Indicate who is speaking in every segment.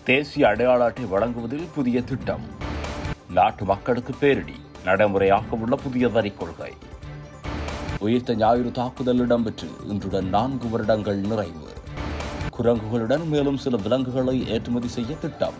Speaker 1: தேசிய அடையாள அட்டை வழங்குவதில் புதிய திட்டம் நாட்டு மக்களுக்கு பேரிடி நடைமுறையாக உள்ள புதிய வரி கொள்கை உயிர்த்த ஞாயிறு தாக்குதல் இடம்பெற்று இன்றுடன் நான்கு வருடங்கள் நிறைவு குரங்குகளுடன் மேலும் சில விலங்குகளை ஏற்றுமதி செய்ய திட்டம்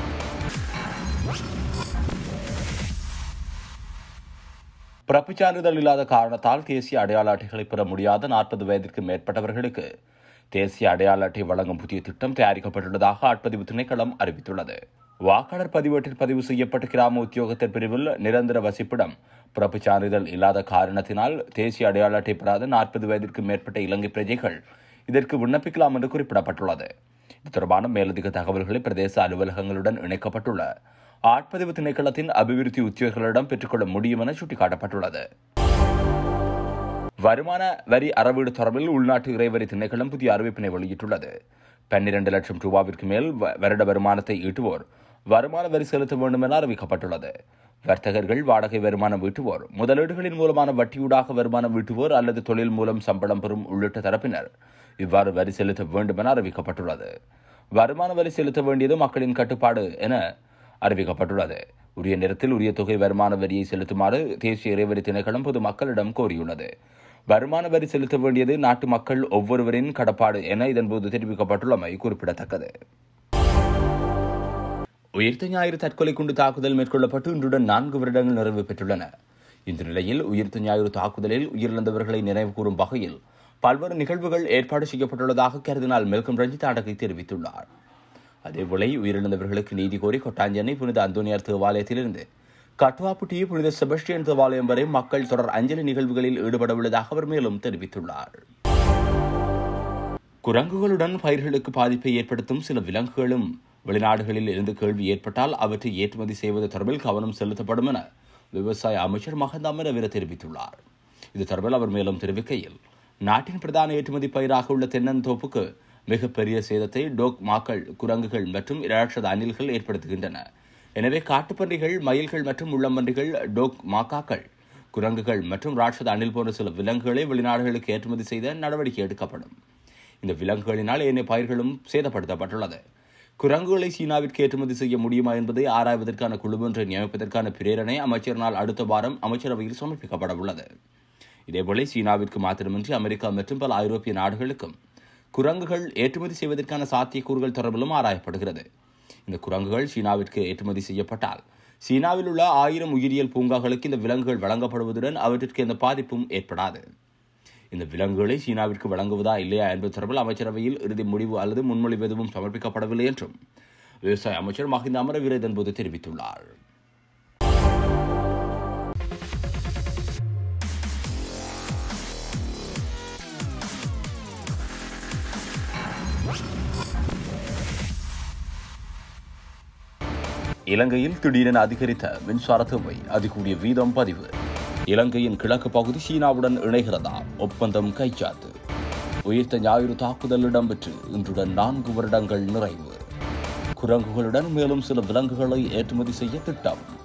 Speaker 1: பிறப்புச் சான்றிதழ் இல்லாத காரணத்தால் தேசிய அடையாள அட்டைகளை பெற முடியாத நாற்பது வயதிற்கு மேற்பட்டவர்களுக்கு தேசிய அடையாள அட்டை வழங்கும் புதிய திட்டம் தயாரிக்கப்பட்டுள்ளதாக ஆட்பதிவு திணைக்களம் அறிவித்துள்ளது வாக்காளர் பதிவேட்டில் பதிவு செய்யப்பட்ட கிராம உத்தியோகத்தர் பிரிவில் நிரந்தர வசிப்பிடம் பிறப்புச் சான்றிதழ் இல்லாத காரணத்தினால் தேசிய அடையாள அட்டை பெறாத நாற்பது வயதிற்கு மேற்பட்ட இலங்கை பிரஜைகள் இதற்கு விண்ணப்பிக்கலாம் என்று குறிப்பிடப்பட்டுள்ளது இது தொடர்பான மேலதிக தகவல்களை பிரதேச அலுவலகங்களுடன் இணைக்கப்பட்டுள்ள ஆட்பதிவு திணைக்களத்தின் அபிவிருத்தி உத்தியோகர்களிடம் பெற்றுக்கொள்ள முடியும் என சுட்டிக்காட்டப்பட்டுள்ளது வருமான வரி அறவீடு தொடர்பில் உள்நாட்டு இறைவரி திணைக்களம் புதிய அறிவிப்பினை வெளியிட்டுள்ளது பன்னிரண்டு லட்சம் ரூபாவிற்கு மேல் வ- வருட வருமானத்தை ஈட்டுவோர் வருமான வரி செலுத்த வேண்டும் என அறிவிக்கப்பட்டுள்ளது வர்த்தகர்கள் வாடகை வருமானம் ஈட்டுவோர் முதலீடுகளின் மூலமான வட்டியூடாக வருமானம் ஈட்டுவோர் அல்லது தொழில் மூலம் சம்பளம் பெறும் உள்ளிட்ட தரப்பினர் இவ்வாறு வரி செலுத்த வேண்டும் என அறிவிக்கப்பட்டுள்ளது வருமான வரி செலுத்த வேண்டியது மக்களின் கட்டுப்பாடு என அறிவிக்கப்பட்டுள்ளது உரிய நேரத்தில் உரிய தொகை வருமான வரியை செலுத்துமாறு தேசிய இறைவரி திணைக்களம் பொதுமக்களிடம் கோரியுள்ளது வருமான வரி செலுத்த வேண்டியது நாட்டு மக்கள் ஒவ்வொருவரின் கடப்பாடு என இதன்போது தெரிவிக்கப்பட்டுள்ளமை குறிப்பிடத்தக்கது உயிர்த்த ஞாயிறு தற்கொலை குண்டு தாக்குதல் மேற்கொள்ளப்பட்டு இன்றுடன் நான்கு வருடங்கள் நிறைவு பெற்றுள்ளன இந்த நிலையில் உயிர்த்த ஞாயிறு தாக்குதலில் உயிரிழந்தவர்களை நினைவு கூறும் வகையில் பல்வேறு நிகழ்வுகள் ஏற்பாடு செய்யப்பட்டுள்ளதாக கருதினால் மெல்கம் ரஞ்சித் அடக்கை தெரிவித்துள்ளார் அதேபோல உயிரிழந்தவர்களுக்கு நீதி கோரி கொட்டாஞ்சேனை புனித அந்தோனியார் தேவாலயத்திலிருந்து கட்டுவாப்புட்டி புனித செபஸ்டியன் தேவாலயம் வரை மக்கள் தொடர் அஞ்சலி நிகழ்வுகளில் ஈடுபட உள்ளதாக அவர் மேலும் தெரிவித்துள்ளார் குரங்குகளுடன் பயிர்களுக்கு பாதிப்பை ஏற்படுத்தும் சில விலங்குகளும் வெளிநாடுகளில் இருந்து கேள்வி ஏற்பட்டால் அவற்றை ஏற்றுமதி செய்வது தொடர்பில் கவனம் செலுத்தப்படும் என விவசாய அமைச்சர் மகந்த அமரவீர தெரிவித்துள்ளார் இது தொடர்பில் அவர் மேலும் தெரிவிக்கையில் நாட்டின் பிரதான ஏற்றுமதி பயிராக உள்ள தென்னந்தோப்புக்கு மிகப்பெரிய சேதத்தை டோக் மாக்கள் குரங்குகள் மற்றும் இராட்சத அணில்கள் ஏற்படுத்துகின்றன எனவே காட்டுப்பன்றிகள் மயில்கள் மற்றும் உள்ளம்பன்றிகள் டோக் மாக்காக்கள் குரங்குகள் மற்றும் ராட்சத அணில் போன்ற சில விலங்குகளை வெளிநாடுகளுக்கு ஏற்றுமதி செய்த நடவடிக்கை எடுக்கப்படும் இந்த விலங்குகளினால் ஏனைய பயிர்களும் சேதப்படுத்தப்பட்டுள்ளது குரங்குகளை சீனாவிற்கு ஏற்றுமதி செய்ய முடியுமா என்பதை ஆராய்வதற்கான குழு ஒன்றை நியமிப்பதற்கான பிரேரணை அமைச்சரினால் அடுத்த வாரம் அமைச்சரவையில் சமர்ப்பிக்கப்பட உள்ளது இதேபோல சீனாவிற்கு மாத்திரமின்றி அமெரிக்கா மற்றும் பல ஐரோப்பிய நாடுகளுக்கும் குரங்குகள் ஏற்றுமதி செய்வதற்கான சாத்தியக்கூறுகள் தொடர்பிலும் ஆராயப்படுகிறது இந்த குரங்குகள் சீனாவிற்கு ஏற்றுமதி செய்யப்பட்டால் சீனாவில் உள்ள ஆயிரம் உயிரியல் பூங்காக்களுக்கு இந்த விலங்குகள் வழங்கப்படுவதுடன் அவற்றிற்கு எந்த பாதிப்பும் ஏற்படாது இந்த விலங்குகளை சீனாவிற்கு வழங்குவதா இல்லையா என்பது தொடர்பில் அமைச்சரவையில் இறுதி முடிவு அல்லது முன்மொழிவு எதுவும் சமர்ப்பிக்கப்படவில்லை என்றும் விவசாய அமைச்சர் மஹிந்த அமரவீர இதன்போது தெரிவித்துள்ளார் இலங்கையில் திடீரென அதிகரித்த மின்சார தேவை அதிகூடிய வீதம் பதிவு இலங்கையின் கிழக்கு பகுதி சீனாவுடன் இணைகிறதா ஒப்பந்தம் கைச்சாத்து உயிர்த்த ஞாயிறு தாக்குதல் இடம்பெற்று இன்றுடன் நான்கு வருடங்கள் நிறைவு குரங்குகளுடன் மேலும் சில விலங்குகளை ஏற்றுமதி செய்ய திட்டம்